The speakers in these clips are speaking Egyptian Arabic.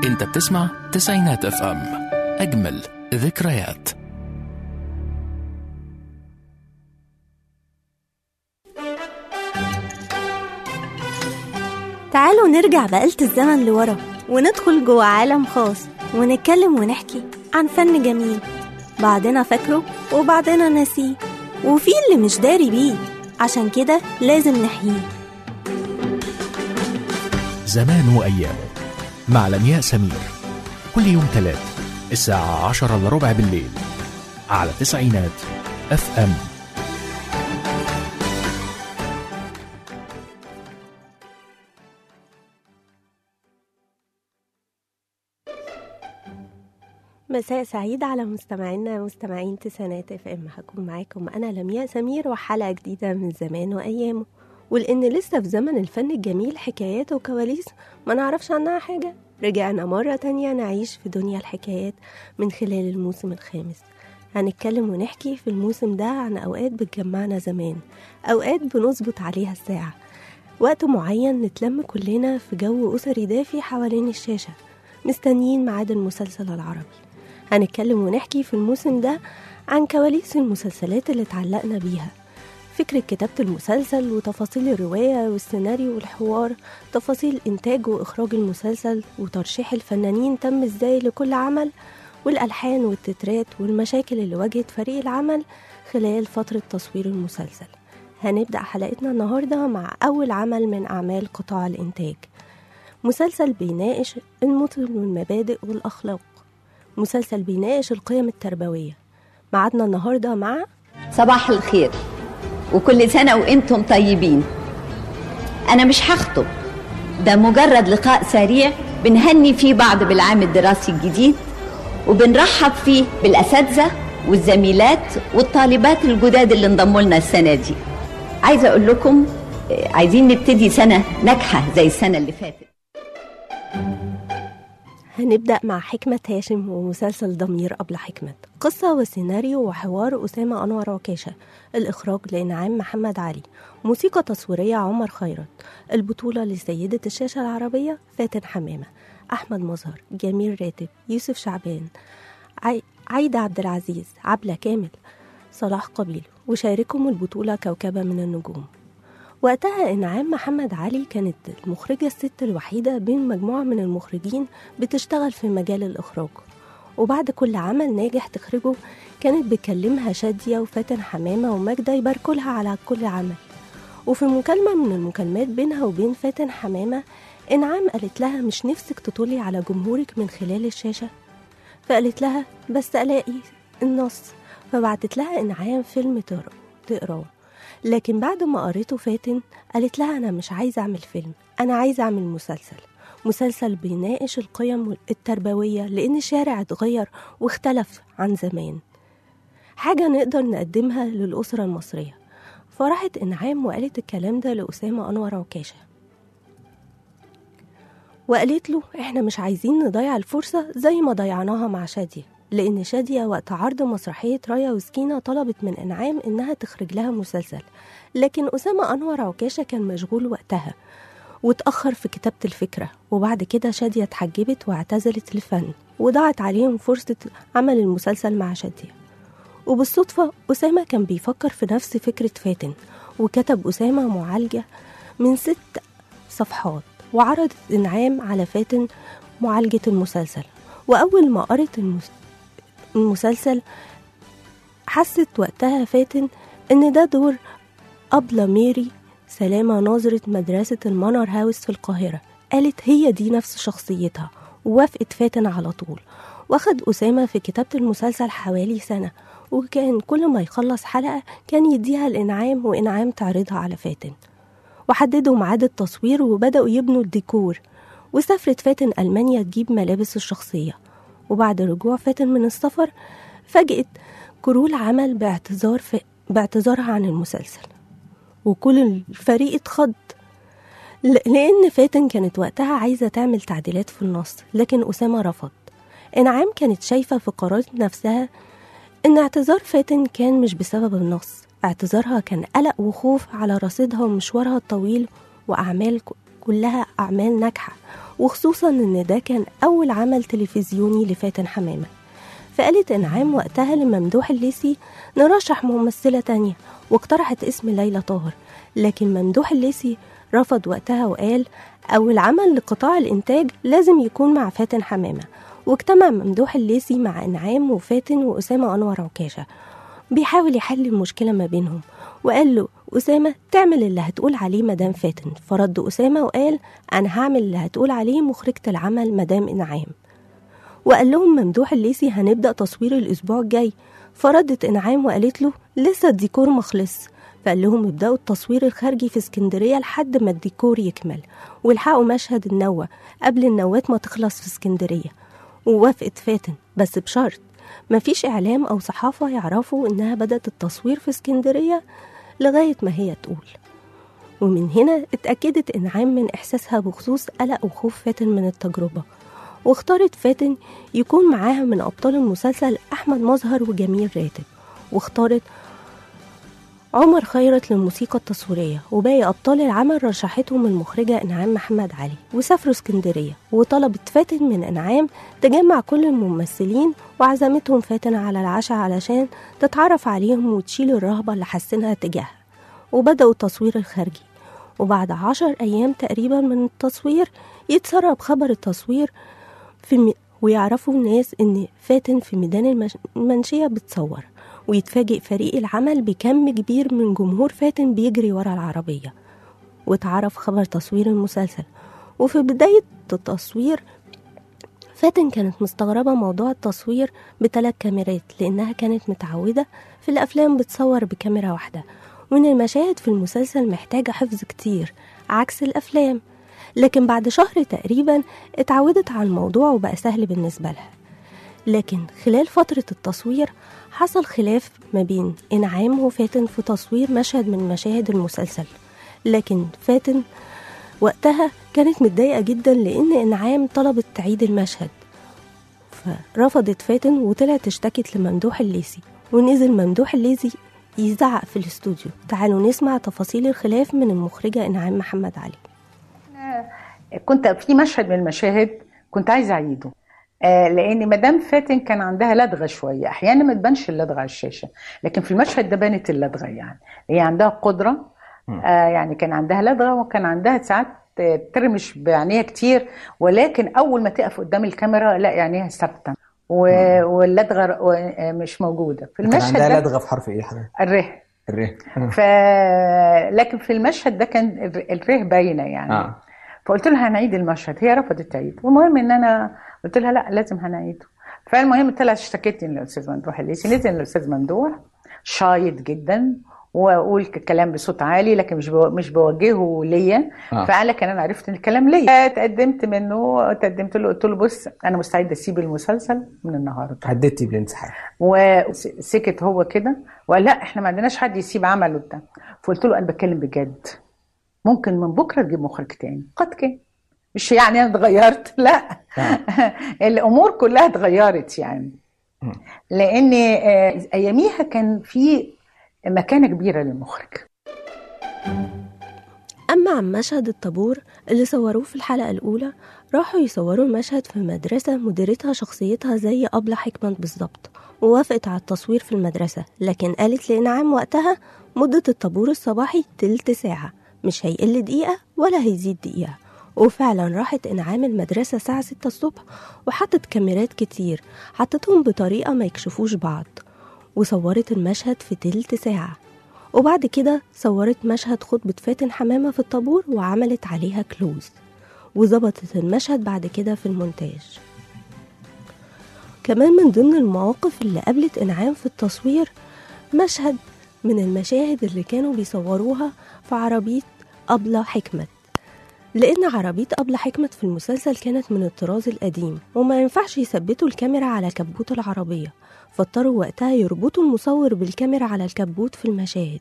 انت بتسمع تسعينات اف ام اجمل ذكريات تعالوا نرجع بآلة الزمن لورا وندخل جوه عالم خاص ونتكلم ونحكي عن فن جميل بعضنا فاكره وبعضنا ناسيه وفي اللي مش داري بيه عشان كده لازم نحييه زمان وأيامه مع لمياء سمير كل يوم تلات الساعة عشرة إلا ربع بالليل على تسعينات اف ام مساء سعيد على مستمعينا مستمعين تسعينات اف ام هكون معاكم انا لمياء سمير وحلقه جديده من زمان وايامه ولان لسه في زمن الفن الجميل حكايات وكواليس ما نعرفش عنها حاجه رجعنا مره تانية نعيش في دنيا الحكايات من خلال الموسم الخامس هنتكلم ونحكي في الموسم ده عن اوقات بتجمعنا زمان اوقات بنظبط عليها الساعه وقت معين نتلم كلنا في جو اسري دافي حوالين الشاشه مستنيين ميعاد المسلسل العربي هنتكلم ونحكي في الموسم ده عن كواليس المسلسلات اللي اتعلقنا بيها فكرة كتابة المسلسل وتفاصيل الرواية والسيناريو والحوار تفاصيل إنتاج وإخراج المسلسل وترشيح الفنانين تم إزاي لكل عمل والألحان والتترات والمشاكل اللي واجهت فريق العمل خلال فترة تصوير المسلسل هنبدأ حلقتنا النهاردة مع أول عمل من أعمال قطاع الإنتاج مسلسل بيناقش المثل والمبادئ والأخلاق مسلسل بيناقش القيم التربوية معادنا النهاردة مع صباح الخير وكل سنة وانتم طيبين أنا مش هخطب ده مجرد لقاء سريع بنهني فيه بعض بالعام الدراسي الجديد وبنرحب فيه بالأساتذة والزميلات والطالبات الجداد اللي انضموا لنا السنة دي عايزة أقول لكم آه، عايزين نبتدي سنة ناجحة زي السنة اللي فاتت هنبدأ مع حكمة هاشم ومسلسل ضمير أبلة حكمة قصة وسيناريو وحوار أسامة أنور عكاشة الإخراج لإنعام محمد علي موسيقى تصويرية عمر خيرت البطولة لسيدة الشاشة العربية فاتن حمامة أحمد مظهر جميل راتب يوسف شعبان عي... عايدة عبد العزيز عبلة كامل صلاح قبيل وشاركهم البطولة كوكبة من النجوم وقتها إنعام محمد علي كانت المخرجة الست الوحيدة بين مجموعة من المخرجين بتشتغل في مجال الإخراج وبعد كل عمل ناجح تخرجه كانت بتكلمها شادية وفاتن حمامة وماجدة يباركوا لها على كل عمل وفي مكالمة من المكالمات بينها وبين فاتن حمامة إنعام قالت لها مش نفسك تطلي على جمهورك من خلال الشاشة فقالت لها بس ألاقي النص فبعتت لها إنعام فيلم تقرأ تقراه لكن بعد ما قريته فاتن قالت لها أنا مش عايزة أعمل فيلم أنا عايزة أعمل مسلسل مسلسل بيناقش القيم التربوية لأن الشارع اتغير واختلف عن زمان حاجة نقدر نقدمها للأسرة المصرية فراحت إنعام وقالت الكلام ده لأسامة أنور عكاشة وقالت له احنا مش عايزين نضيع الفرصة زي ما ضيعناها مع شادية لأن شادية وقت عرض مسرحية رايا وسكينة طلبت من إنعام إنها تخرج لها مسلسل لكن أسامة أنور عكاشة كان مشغول وقتها واتأخر في كتابة الفكرة وبعد كده شادية اتحجبت واعتزلت الفن وضاعت عليهم فرصة عمل المسلسل مع شادية وبالصدفة أسامة كان بيفكر في نفس فكرة فاتن وكتب أسامة معالجة من ست صفحات وعرضت إنعام على فاتن معالجة المسلسل وأول ما قرت المس... المسلسل حست وقتها فاتن إن ده دور أبلة ميري سلامة ناظرة مدرسة المانر هاوس في القاهرة قالت هي دي نفس شخصيتها ووافقت فاتن على طول واخد أسامة في كتابة المسلسل حوالي سنة وكان كل ما يخلص حلقة كان يديها الإنعام وإنعام تعرضها على فاتن وحددوا ميعاد التصوير وبدأوا يبنوا الديكور وسافرت فاتن ألمانيا تجيب ملابس الشخصية وبعد رجوع فاتن من السفر فاجئت كرول عمل باعتذار ف... باعتذارها عن المسلسل وكل الفريق اتخض ل- لأن فاتن كانت وقتها عايزة تعمل تعديلات في النص لكن أسامة رفض إنعام كانت شايفة في قرارة نفسها إن اعتذار فاتن كان مش بسبب النص اعتذارها كان قلق وخوف على رصيدها ومشوارها الطويل وأعمال ك- كلها أعمال ناجحة وخصوصا إن ده كان أول عمل تلفزيوني لفاتن حمامة فقالت إنعام وقتها لممدوح الليثي نرشح ممثلة تانية واقترحت اسم ليلى طاهر لكن ممدوح الليثي رفض وقتها وقال أول عمل لقطاع الإنتاج لازم يكون مع فاتن حمامة واجتمع ممدوح الليثي مع إنعام وفاتن وأسامة أنور عكاشة بيحاول يحل المشكلة ما بينهم وقال له أسامة تعمل اللي هتقول عليه مدام فاتن فرد أسامة وقال أنا هعمل اللي هتقول عليه مخرجة العمل مدام إنعام وقال لهم ممدوح الليثي هنبدأ تصوير الأسبوع الجاي فردت إنعام وقالت له لسه الديكور مخلص فقال لهم ابدأوا التصوير الخارجي في اسكندرية لحد ما الديكور يكمل والحقوا مشهد النوة قبل النوات ما تخلص في اسكندرية ووافقت فاتن بس بشرط مفيش إعلام أو صحافة يعرفوا إنها بدأت التصوير في اسكندرية لغاية ما هي تقول ومن هنا اتأكدت إنعام من إحساسها بخصوص قلق وخوف فاتن من التجربة واختارت فاتن يكون معاها من أبطال المسلسل أحمد مظهر وجميل راتب واختارت عمر خيرت للموسيقى التصويرية وباقي أبطال العمل رشحتهم المخرجة إنعام محمد علي وسافروا اسكندرية وطلبت فاتن من إنعام تجمع كل الممثلين وعزمتهم فاتن على العشاء علشان تتعرف عليهم وتشيل الرهبة اللي حاسينها تجاهها وبدأوا التصوير الخارجي وبعد عشر أيام تقريبا من التصوير يتسرب خبر التصوير في م... ويعرفوا الناس إن فاتن في ميدان المش... المنشية بتصور ويتفاجئ فريق العمل بكم كبير من جمهور فاتن بيجري ورا العربية واتعرف خبر تصوير المسلسل وفي بداية التصوير فاتن كانت مستغربة موضوع التصوير بثلاث كاميرات لأنها كانت متعودة في الأفلام بتصور بكاميرا واحدة وإن المشاهد في المسلسل محتاجة حفظ كتير عكس الأفلام لكن بعد شهر تقريبا اتعودت على الموضوع وبقى سهل بالنسبة لها لكن خلال فترة التصوير حصل خلاف ما بين إنعام وفاتن في تصوير مشهد من مشاهد المسلسل لكن فاتن وقتها كانت متضايقة جدا لأن إنعام طلبت تعيد المشهد فرفضت فاتن وطلعت اشتكت لممدوح الليثي ونزل ممدوح الليثي يزعق في الاستوديو تعالوا نسمع تفاصيل الخلاف من المخرجة إنعام محمد علي كنت في مشهد من المشاهد كنت عايزه اعيده آه لان مدام فاتن كان عندها لدغه شويه احيانا ما تبانش اللدغه على الشاشه لكن في المشهد ده بانت اللدغه يعني هي عندها قدره آه يعني كان عندها لدغه وكان عندها ساعات ترمش بعينيها كتير ولكن اول ما تقف قدام الكاميرا لا عينيها ثابته و- واللدغه مش موجوده في كان المشهد عندها ده لدغه في حرف ايه حضرتك؟ الره الري ف لكن في المشهد ده كان الر- الره باينه يعني اه فقلت لها هنعيد المشهد هي رفضت تعيد والمهم ان انا قلت لها لا لازم هنعيده فالمهم طلعت اشتكيتني للاستاذ ممدوح الليثي نزل الاستاذ ممدوح شايط جدا واقول الكلام بصوت عالي لكن مش بو- مش بوجهه ليا آه. فقال لك انا عرفت ان الكلام ليا تقدمت منه تقدمت له قلت له بص انا مستعد اسيب المسلسل من النهارده هددتي بالانسحاب وسكت هو كده وقال لا احنا ما عندناش حد يسيب عمله ده فقلت له انا بتكلم بجد ممكن من بكره تجيب مخرج تاني قد كان مش يعني انا اتغيرت لا الامور كلها اتغيرت يعني مم. لان آه، اياميها كان في مكانه كبيره للمخرج أما عن مشهد الطابور اللي صوروه في الحلقة الأولى راحوا يصوروا المشهد في مدرسة مديرتها شخصيتها زي أبلة حكمت بالظبط ووافقت على التصوير في المدرسة لكن قالت لإنعام وقتها مدة الطابور الصباحي تلت ساعة مش هيقل دقيقة ولا هيزيد دقيقة وفعلا راحت إنعام المدرسة الساعة ستة الصبح وحطت كاميرات كتير حطتهم بطريقة ما يكشفوش بعض وصورت المشهد في تلت ساعة وبعد كده صورت مشهد خطبة فاتن حمامة في الطابور وعملت عليها كلوز وظبطت المشهد بعد كده في المونتاج كمان من ضمن المواقف اللي قابلت إنعام في التصوير مشهد من المشاهد اللي كانوا بيصوروها في عربية أبلة حكمت لأن عربية أبلة حكمت في المسلسل كانت من الطراز القديم وما ينفعش يثبتوا الكاميرا على كبوت العربية فاضطروا وقتها يربطوا المصور بالكاميرا على الكبوت في المشاهد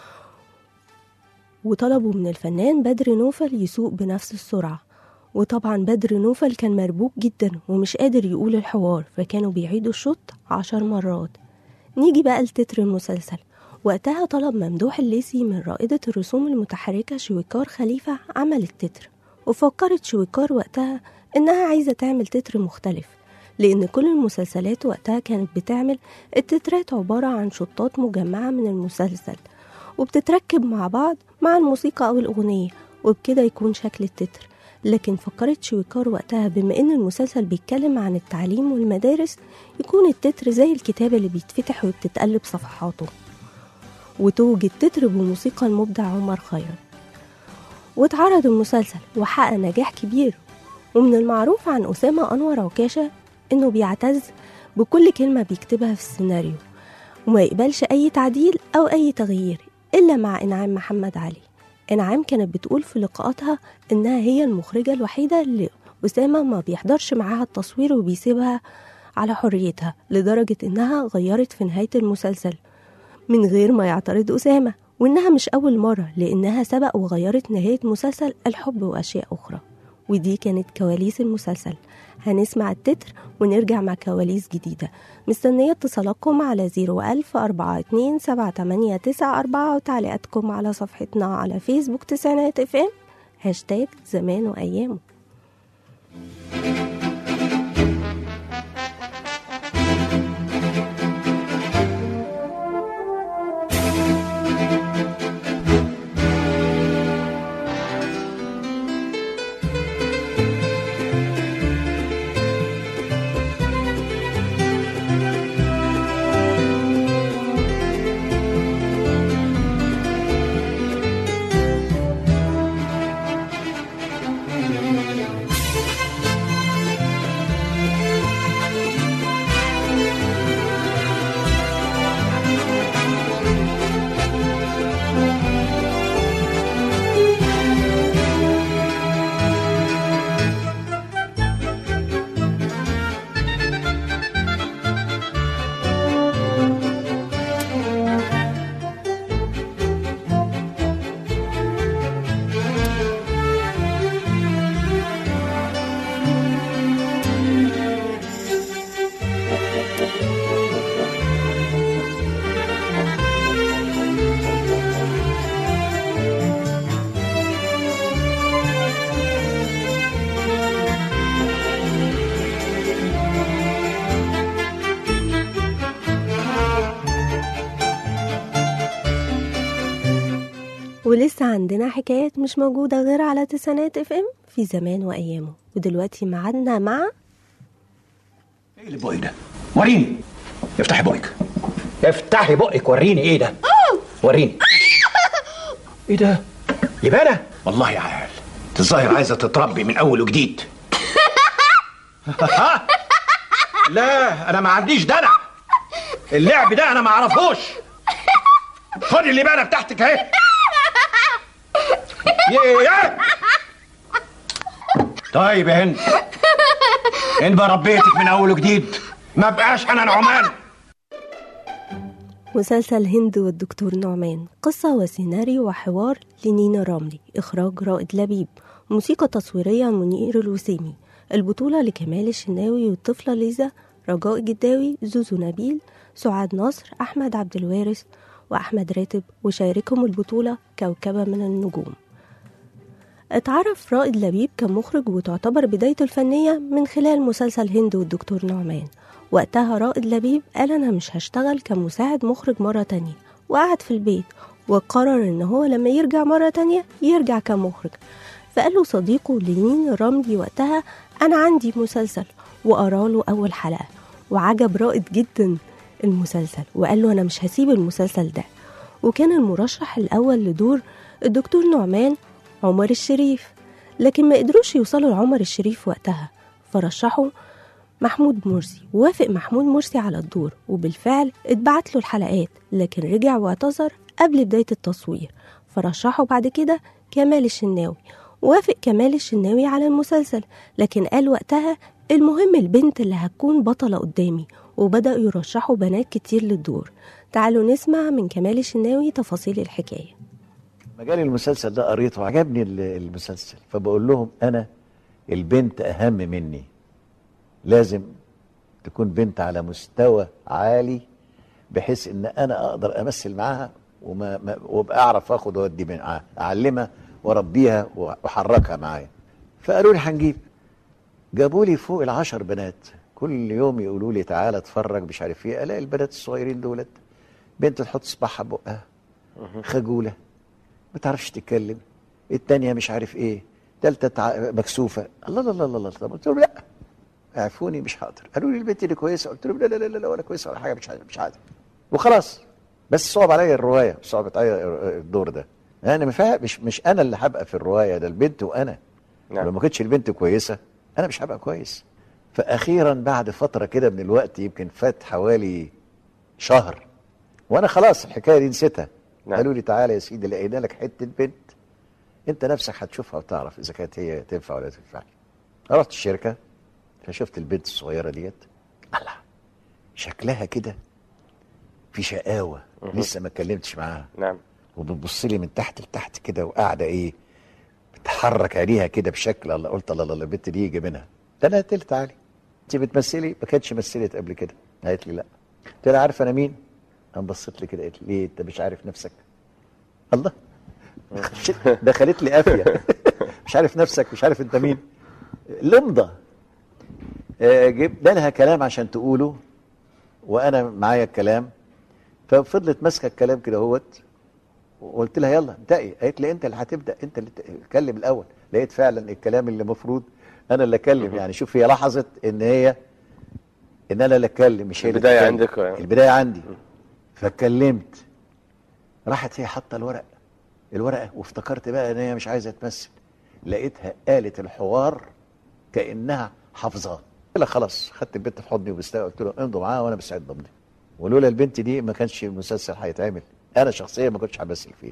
وطلبوا من الفنان بدر نوفل يسوق بنفس السرعة وطبعا بدر نوفل كان مربوك جدا ومش قادر يقول الحوار فكانوا بيعيدوا الشوط عشر مرات نيجي بقى لتتر المسلسل وقتها طلب ممدوح الليثي من رائدة الرسوم المتحركة شويكار خليفة عمل التتر وفكرت شويكار وقتها إنها عايزة تعمل تتر مختلف لأن كل المسلسلات وقتها كانت بتعمل التترات عبارة عن شطات مجمعة من المسلسل وبتتركب مع بعض مع الموسيقى أو الأغنية وبكده يكون شكل التتر لكن فكرت شويكار وقتها بما إن المسلسل بيتكلم عن التعليم والمدارس يكون التتر زي الكتاب اللي بيتفتح وبتتقلب صفحاته وتوج التتر بموسيقى المبدع عمر خيرت واتعرض المسلسل وحقق نجاح كبير ومن المعروف عن أسامة أنور عكاشة إنه بيعتز بكل كلمة بيكتبها في السيناريو وما يقبلش أي تعديل أو أي تغيير إلا مع إنعام محمد علي إنعام كانت بتقول في لقاءاتها إنها هي المخرجة الوحيدة اللي أسامة ما بيحضرش معاها التصوير وبيسيبها على حريتها لدرجة إنها غيرت في نهاية المسلسل من غير ما يعترض أسامة وإنها مش أول مرة لأنها سبق وغيرت نهاية مسلسل الحب وأشياء أخرى ودي كانت كواليس المسلسل هنسمع التتر ونرجع مع كواليس جديدة مستنية اتصالاتكم على 01000 42 789 وتعليقاتكم على صفحتنا على فيسبوك تسعينات اف ام هاشتاج زمان وأيامه ولسه عندنا حكايات مش موجودة غير على تسعينات اف ام في زمان وأيامه ودلوقتي معادنا مع ايه اللي بقك ده؟ وريني افتحي بقك افتحي بقك وريني ايه ده؟ وريني ايه ده؟ لبانة؟ والله يا عيال انت الظاهر عايزة تتربي من أول وجديد ها؟ لا أنا ما عنديش دلع اللعب ده أنا ما أعرفوش خدي اللبانة بتاعتك أهي ياه طيب يا هند هند بقى ربيتك من أول وجديد ما بقاش أنا نعمان مسلسل هند والدكتور نعمان قصة وسيناريو وحوار لنينا رملي إخراج رائد لبيب موسيقى تصويرية منير الوسيمي البطولة لكمال الشناوي والطفلة ليزا رجاء جداوي زوزو نبيل سعاد نصر أحمد عبد الوارث وأحمد راتب وشاركهم البطولة كوكبة من النجوم اتعرف رائد لبيب كمخرج وتعتبر بدايته الفنية من خلال مسلسل هند والدكتور نعمان وقتها رائد لبيب قال أنا مش هشتغل كمساعد مخرج مرة تانية وقعد في البيت وقرر إن هو لما يرجع مرة تانية يرجع كمخرج فقال له صديقه لينين الرملي وقتها أنا عندي مسلسل وقراله أول حلقة وعجب رائد جدا المسلسل وقال له أنا مش هسيب المسلسل ده وكان المرشح الأول لدور الدكتور نعمان عمر الشريف لكن ما قدروش يوصلوا لعمر الشريف وقتها فرشحوا محمود مرسي وافق محمود مرسي على الدور وبالفعل اتبعت له الحلقات لكن رجع واعتذر قبل بداية التصوير فرشحوا بعد كده كمال الشناوي وافق كمال الشناوي على المسلسل لكن قال وقتها المهم البنت اللي هتكون بطلة قدامي وبدأوا يرشحوا بنات كتير للدور تعالوا نسمع من كمال الشناوي تفاصيل الحكاية مجال المسلسل ده قريته وعجبني ال- المسلسل فبقول لهم انا البنت اهم مني لازم تكون بنت على مستوى عالي بحيث ان انا اقدر امثل معاها وما ما وابقى اعرف اخد وادي معاها اعلمها واربيها واحركها معايا فقالوا لي هنجيب جابوا لي فوق العشر بنات كل يوم يقولوا لي تعالى اتفرج مش عارف ايه الاقي البنات الصغيرين دولت بنت تحط صباعها بقها خجوله ما تعرفش تتكلم التانية مش عارف ايه تالتة تع... مكسوفة الله الله الله الله طب قلت لهم لا اعفوني مش هقدر قالوا لي البنت دي كويسة قلت لهم لا لا لا لا ولا كويسة ولا حاجة مش عادي مش عادي وخلاص بس صعب عليا الرواية صعبت عليا الدور ده انا مفا... مش مش انا اللي هبقى في الرواية ده البنت وانا نعم. لو ما كانتش البنت كويسة انا مش هبقى كويس فاخيرا بعد فترة كده من الوقت يمكن فات حوالي شهر وانا خلاص الحكاية دي نسيتها نعم. قالوا لي تعالى يا سيدي لقينا لك حتة بنت انت نفسك هتشوفها وتعرف اذا كانت هي تنفع ولا تنفع رحت الشركه فشفت البنت الصغيره ديت الله شكلها كده في شقاوه لسه ما اتكلمتش معاها نعم وبتبص لي من تحت لتحت كده وقاعده ايه بتحرك عينيها كده بشكل الله قلت الله الله البنت دي يجي منها ده انا قلت لها تعالي انت بتمثلي ما كانتش مثلت قبل كده قالت لي لا قلت لها عارفه انا مين قام بصيت لي كده قالت لي ليه انت مش عارف نفسك الله شت- دخلت لي قافيه مش عارف نفسك مش عارف انت مين لمضه آه، جبنا لها كلام عشان تقوله وانا معايا الكلام ففضلت ماسكه الكلام كده اهوت وقلت لها يلا ابدأي قالت لي انت اللي هتبدا انت اللي تتكلم الاول لقيت فعلا الكلام اللي المفروض انا اللي اتكلم يعني شوف هي لاحظت ان هي ان انا اللي اتكلم مش هي اللي البداية تتكلم. عندك يعني. البدايه عندي فاتكلمت راحت هي حاطه الورق الورقه وافتكرت بقى ان هي مش عايزه تمثل لقيتها قالت الحوار كانها حافظاه قلت لها خلاص خدت البنت في حضني وبستاء قلت له امضوا معاها وانا مستعد امضي ولولا البنت دي ما كانش المسلسل هيتعمل انا شخصيا ما كنتش همثل فيه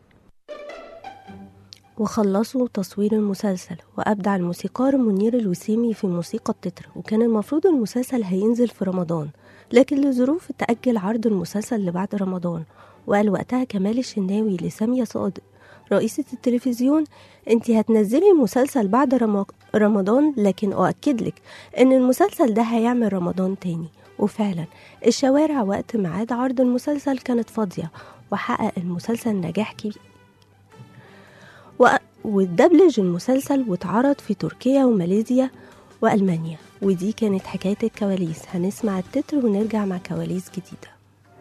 وخلصوا تصوير المسلسل وأبدع الموسيقار منير الوسيمي في موسيقى التتر وكان المفروض المسلسل هينزل في رمضان لكن لظروف تأجل عرض المسلسل لبعد رمضان وقال وقتها كمال الشناوي لسامية صادق رئيسة التلفزيون انت هتنزلي المسلسل بعد رم- رمضان لكن أؤكد لك ان المسلسل ده هيعمل رمضان تاني وفعلا الشوارع وقت ميعاد عرض المسلسل كانت فاضية وحقق المسلسل نجاح كبير و- واتدبلج المسلسل واتعرض في تركيا وماليزيا وألمانيا ودي كانت حكاية الكواليس هنسمع التتر ونرجع مع كواليس جديدة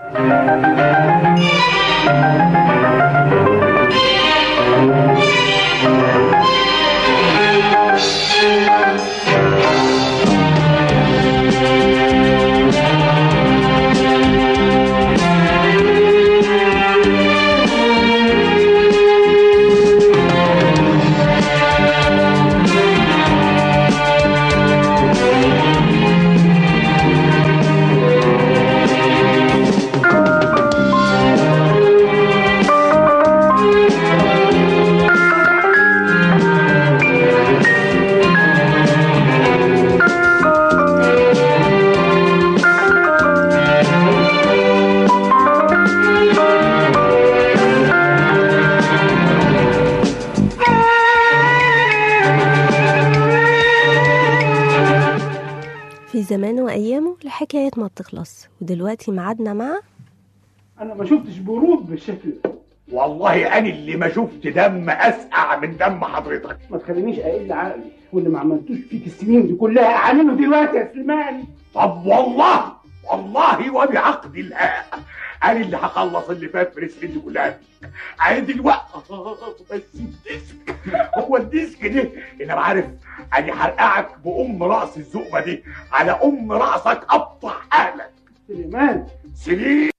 في زمان وأيامه لحكاية ما بتخلص ودلوقتي معادنا مع انا ما شفتش برود بالشكل ده والله انا اللي ما شفت دم اسقع من دم حضرتك ما تخلينيش اقل عقلي واللي ما عملتوش فيك السنين دي كلها اعمله دلوقتي يا سليمان طب والله والله وبعقد الله انا اللي هخلص اللي فات في السنين دي كلها عايز الوقت بس الديسك هو الديسك ده انا عارف انا هرقعك بام راس الزقبه دي على ام راسك ابطح اهلك سليمان سليم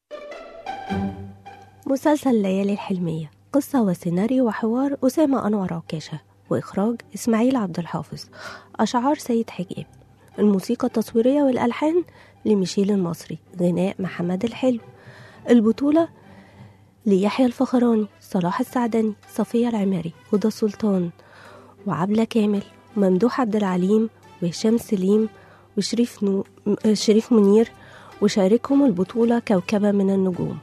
مسلسل ليالي الحلمية قصة وسيناريو وحوار أسامة أنور عكاشة وإخراج إسماعيل عبد الحافظ أشعار سيد حجاب الموسيقى التصويرية والألحان لميشيل المصري غناء محمد الحلو البطولة ليحيى الفخراني صلاح السعدني صفية العماري هدى سلطان وعبلة كامل وممدوح عبد العليم وهشام سليم وشريف نو... شريف منير وشاركهم البطولة كوكبة من النجوم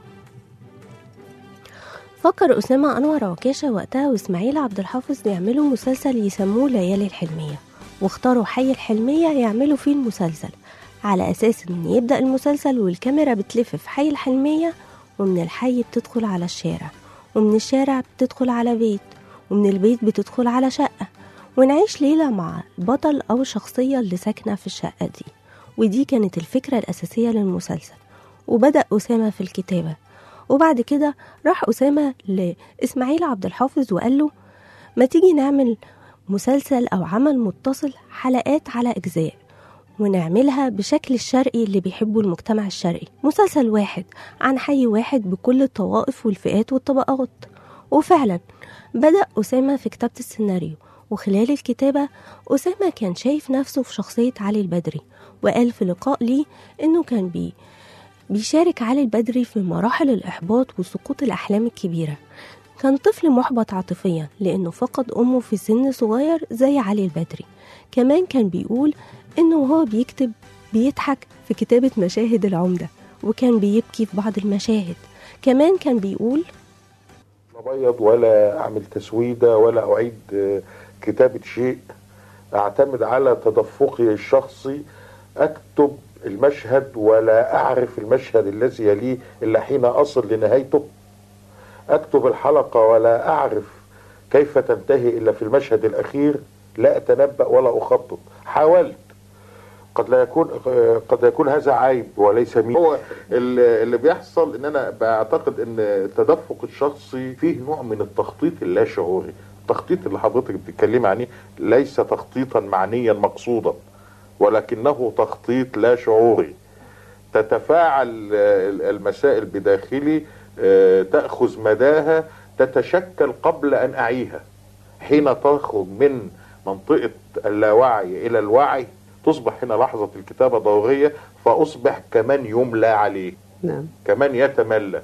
فكر أسامة أنور عكاشة وقتها وإسماعيل عبد الحافظ يعملوا مسلسل يسموه ليالي الحلمية واختاروا حي الحلمية يعملوا فيه المسلسل على أساس إن يبدأ المسلسل والكاميرا بتلف في حي الحلمية ومن الحي بتدخل على الشارع ومن الشارع بتدخل على بيت ومن البيت بتدخل على شقة ونعيش ليلة مع البطل أو الشخصية اللي ساكنة في الشقة دي ودي كانت الفكرة الأساسية للمسلسل وبدأ أسامة في الكتابة وبعد كده راح أسامة لإسماعيل عبد الحافظ وقال له ما تيجي نعمل مسلسل أو عمل متصل حلقات على أجزاء ونعملها بشكل الشرقي اللي بيحبه المجتمع الشرقي مسلسل واحد عن حي واحد بكل الطوائف والفئات والطبقات وفعلا بدأ أسامة في كتابة السيناريو وخلال الكتابة أسامة كان شايف نفسه في شخصية علي البدري وقال في لقاء ليه إنه كان بي بيشارك علي البدري في مراحل الإحباط وسقوط الأحلام الكبيرة كان طفل محبط عاطفيا لأنه فقد أمه في سن صغير زي علي البدري كمان كان بيقول إنه وهو بيكتب بيضحك في كتابة مشاهد العمدة وكان بيبكي في بعض المشاهد كمان كان بيقول ابيض ولا اعمل تسويده ولا اعيد آه، كتابه شيء اعتمد على تدفقي الشخصي اكتب المشهد ولا اعرف المشهد الذي يليه الا حين اصل لنهايته اكتب الحلقه ولا اعرف كيف تنتهي الا في المشهد الاخير لا اتنبا ولا اخطط حاولت قد لا يكون قد يكون هذا عيب وليس مين هو اللي اللي بيحصل ان انا بعتقد ان التدفق الشخصي فيه نوع من التخطيط اللا شعوري التخطيط اللي حضرتك بتتكلمي عنه ليس تخطيطا معنيا مقصودا ولكنه تخطيط لا شعوري تتفاعل آه، المسائل بداخلي آه، تأخذ مداها تتشكل قبل أن أعيها حين تخرج من منطقة اللاوعي إلى الوعي تصبح هنا لحظة الكتابة ضرورية فأصبح كمان يملى عليه نعم كمان يتملى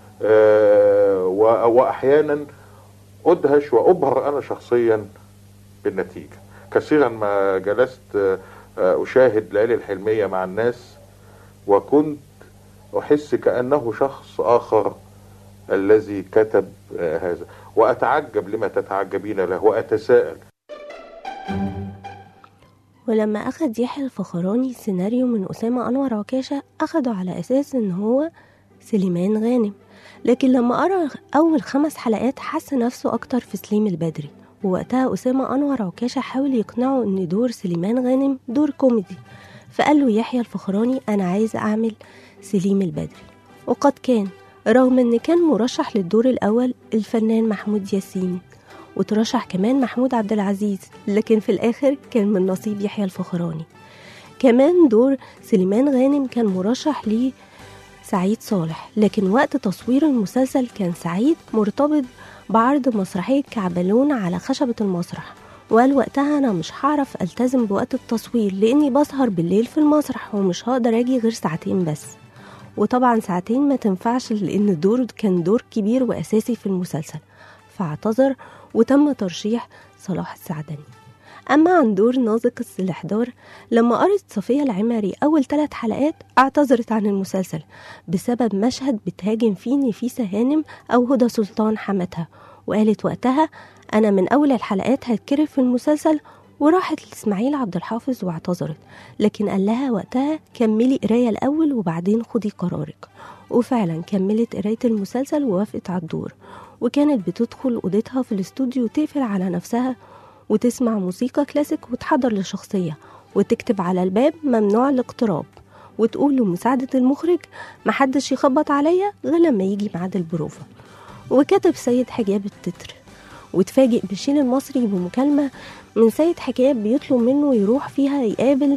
آه، و- وأحيانا أدهش وأبهر أنا شخصيا بالنتيجة كثيرا ما جلست آه، آه، أشاهد ليالي الحلمية مع الناس وكنت أحس كأنه شخص آخر الذي كتب آه، هذا وأتعجب لما تتعجبين له وأتساءل ولما أخد يحيى الفخراني سيناريو من أسامة أنور عكاشة أخده على أساس إن هو سليمان غانم لكن لما قرأ أول خمس حلقات حس نفسه أكتر في سليم البدري ووقتها أسامة أنور عكاشة حاول يقنعه إن دور سليمان غانم دور كوميدي فقال له يحيى الفخراني أنا عايز أعمل سليم البدري وقد كان رغم إن كان مرشح للدور الأول الفنان محمود ياسين وترشح كمان محمود عبد العزيز لكن في الآخر كان من نصيب يحيى الفخراني كمان دور سليمان غانم كان مرشح ليه سعيد صالح لكن وقت تصوير المسلسل كان سعيد مرتبط بعرض مسرحية كعبلون على خشبة المسرح وقال وقتها أنا مش هعرف ألتزم بوقت التصوير لأني بسهر بالليل في المسرح ومش هقدر أجي غير ساعتين بس وطبعا ساعتين ما تنفعش لأن الدور كان دور كبير وأساسي في المسلسل فاعتذر وتم ترشيح صلاح السعدني أما عن دور نازق السلحدار لما قرت صفية العمري أول ثلاث حلقات اعتذرت عن المسلسل بسبب مشهد بتهاجم فيه نفيسة هانم أو هدى سلطان حماتها وقالت وقتها أنا من أول الحلقات هتكرف في المسلسل وراحت لإسماعيل عبد الحافظ واعتذرت لكن قال لها وقتها كملي قراية الأول وبعدين خدي قرارك وفعلا كملت قراية المسلسل ووافقت على الدور وكانت بتدخل أوضتها في الاستوديو وتقفل على نفسها وتسمع موسيقى كلاسيك وتحضر لشخصية وتكتب على الباب ممنوع الاقتراب وتقول لمساعدة المخرج محدش يخبط عليا غير لما يجي ميعاد البروفة وكتب سيد حجاب التتر وتفاجئ بشيل المصري بمكالمة من سيد حجاب بيطلب منه يروح فيها يقابل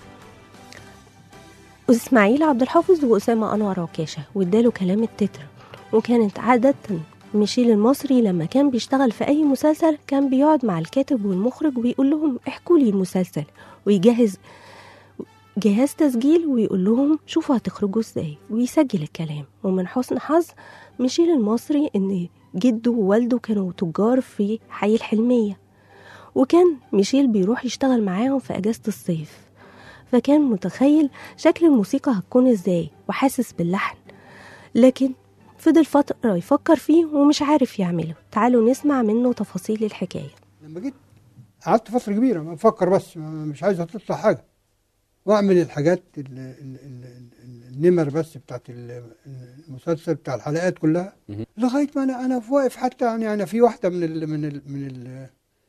إسماعيل عبد الحافظ وأسامة أنور عكاشة واداله كلام التتر وكانت عادة ميشيل المصري لما كان بيشتغل في أي مسلسل كان بيقعد مع الكاتب والمخرج ويقول لهم احكوا لي المسلسل ويجهز جهاز تسجيل ويقول لهم شوفوا هتخرجوا ازاي ويسجل الكلام ومن حسن حظ ميشيل المصري ان جده ووالده كانوا تجار في حي الحلمية وكان ميشيل بيروح يشتغل معاهم في أجازة الصيف فكان متخيل شكل الموسيقى هتكون ازاي وحاسس باللحن لكن فضل فترة يفكر فيه ومش عارف يعمله تعالوا نسمع منه تفاصيل الحكاية لما جيت قعدت فترة كبيرة بفكر بس مش عايز تطلع حاجة واعمل الحاجات ال ال ال ال النمر بس بتاعت ال- المسلسل بتاع الحلقات كلها لغاية ما انا انا واقف حتى يعني انا في واحدة من ال من ال من ال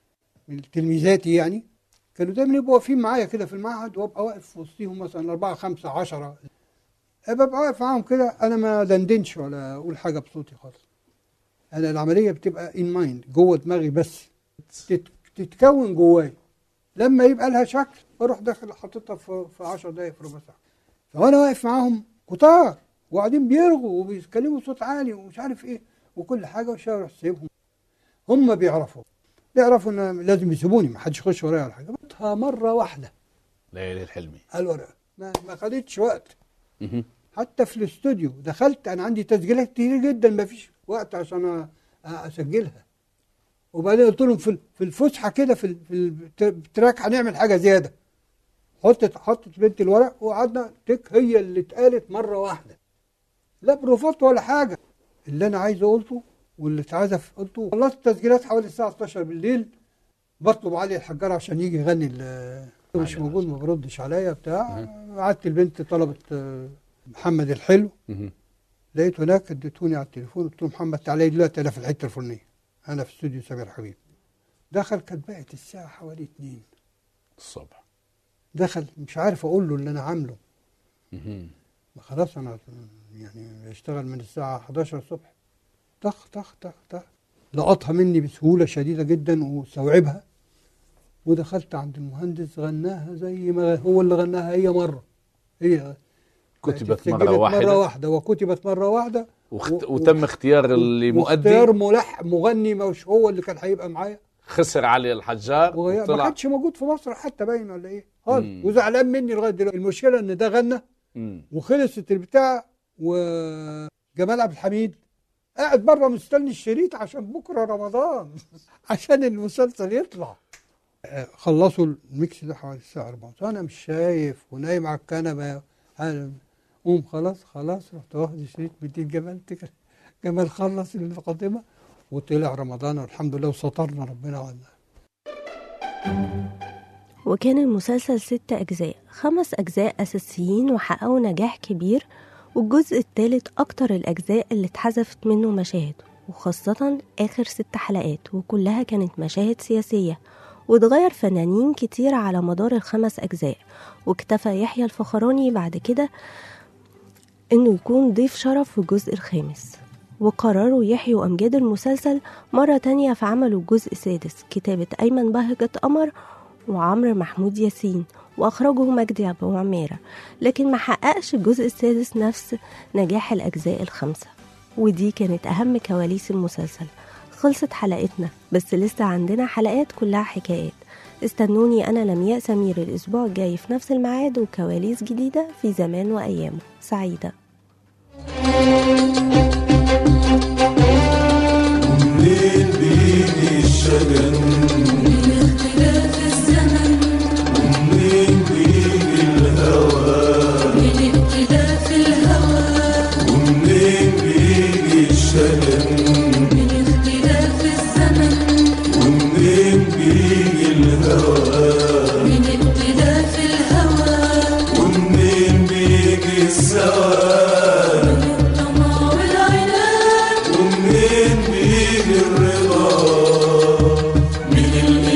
من تلميذاتي يعني كانوا دايما يبقوا واقفين معايا كده في المعهد وابقى واقف في وسطهم مثلا أربعة خمسة عشرة ببقى واقف معاهم كده أنا ما دندنش ولا أقول حاجة بصوتي خالص أنا العملية بتبقى إن مايند جوه دماغي بس تت- تتكون جواي لما يبقى لها شكل بروح داخل حاططها في في 10 دقايق في ربع ساعة فوانا واقف معاهم كتار وقاعدين بيرغوا وبيتكلموا بصوت عالي ومش عارف ايه وكل حاجه وشاور سيبهم هم بيعرفوا بيعرفوا ان لازم يسيبوني ما حدش يخش ورايا ولا حاجه بطها مره واحده ليالي الحلمي الورقه ما ما خدتش وقت حتى في الاستوديو دخلت انا عندي تسجيلات كتير جدا ما فيش وقت عشان أ- اسجلها وبعدين قلت لهم في ال- في الفسحه كده في ال- في الت- التراك هنعمل حاجه زياده حطت حطت بنت الورق وقعدنا تك هي اللي اتقالت مره واحده لا بروفات ولا حاجه اللي انا عايزه قلته واللي اتعزف قلته خلصت التسجيلات حوالي الساعه 12 بالليل بطلب علي الحجار عشان يجي يغني ال- مش موجود ما بردش عليا بتاع قعدت البنت طلبت آه، محمد الحلو لقيته هناك اديتوني على التليفون قلت له محمد تعالى لي دلوقتي انا في الحته الفلانيه انا في استوديو سمير حبيب دخل كانت بقت الساعه حوالي 2 الصبح دخل مش عارف اقول له اللي انا عامله ما خلاص انا يعني بشتغل من الساعه 11 الصبح طخ طخ طخ طخ لقطها مني بسهوله شديده جدا واستوعبها ودخلت عند المهندس غناها زي ما هو اللي غناها هي مره هي كتبت اتسجلت مرة واحدة مره واحده وكتبت مره واحده وخت... و- وتم اختيار اللي واختيار مؤدي ملح مغني مش هو اللي كان هيبقى معايا خسر علي الحجار وغير- ما وطلع كانش موجود في مصر حتى باين ولا ايه خالص مم. وزعلان مني لغايه دلوقتي المشكله ان ده غنى مم. وخلصت البتاع وجمال عبد الحميد قاعد بره مستني الشريط عشان بكره رمضان عشان المسلسل يطلع آه، خلصوا الميكس ده حوالي الساعه 4 انا مش شايف ونايم على الكنبه أنا قوم خلاص خلاص رحت واخد الشريط مدين جمال تك- جمال خلص المقدمه وطلع رمضان والحمد لله وسترنا ربنا عنا وكان المسلسل ست أجزاء خمس أجزاء أساسيين وحققوا نجاح كبير والجزء الثالث أكتر الأجزاء اللي اتحذفت منه مشاهد وخاصة آخر ست حلقات وكلها كانت مشاهد سياسية واتغير فنانين كتير على مدار الخمس أجزاء واكتفى يحيى الفخراني بعد كده إنه يكون ضيف شرف في الجزء الخامس وقرروا يحيوا أمجاد المسلسل مرة تانية فعملوا الجزء السادس كتابة أيمن بهجة قمر وعمرو محمود ياسين وأخرجه مجدي أبو عميرة لكن ما حققش الجزء السادس نفس نجاح الأجزاء الخمسة ودي كانت أهم كواليس المسلسل خلصت حلقتنا بس لسه عندنا حلقات كلها حكايات استنوني أنا لمياء سمير الأسبوع الجاي في نفس الميعاد وكواليس جديدة في زمان وأيامه سعيدة منين بيجي الشجن من اختلاف الزمن ومنين بيجي الهوى من اختلاف الهوى ومنين بيجي الشجن من اختلاف الزمن ومنين بيجي الهوى من اختلاف الهوى ومنين بيجي السواد الطمع والعناد ومنين بيجي الرضا من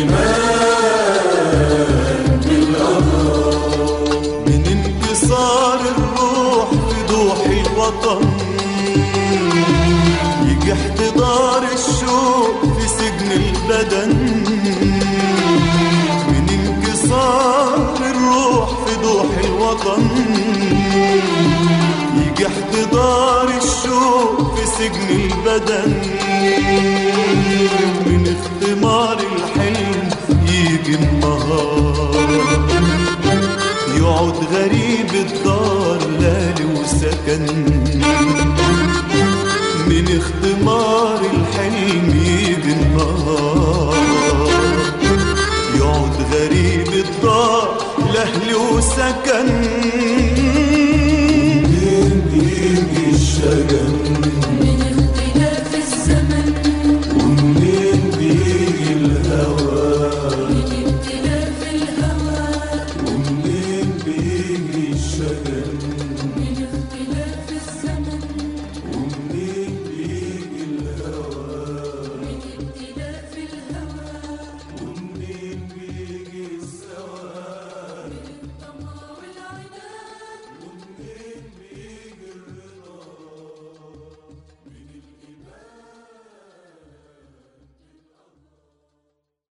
الإيمان بالقضاء من انكسار الروح في ضوح الوطن يجي احتضار الشوق في سجن البدن من انكسار الروح في ضوح الوطن يجي احتضار الشوق في سجن البدن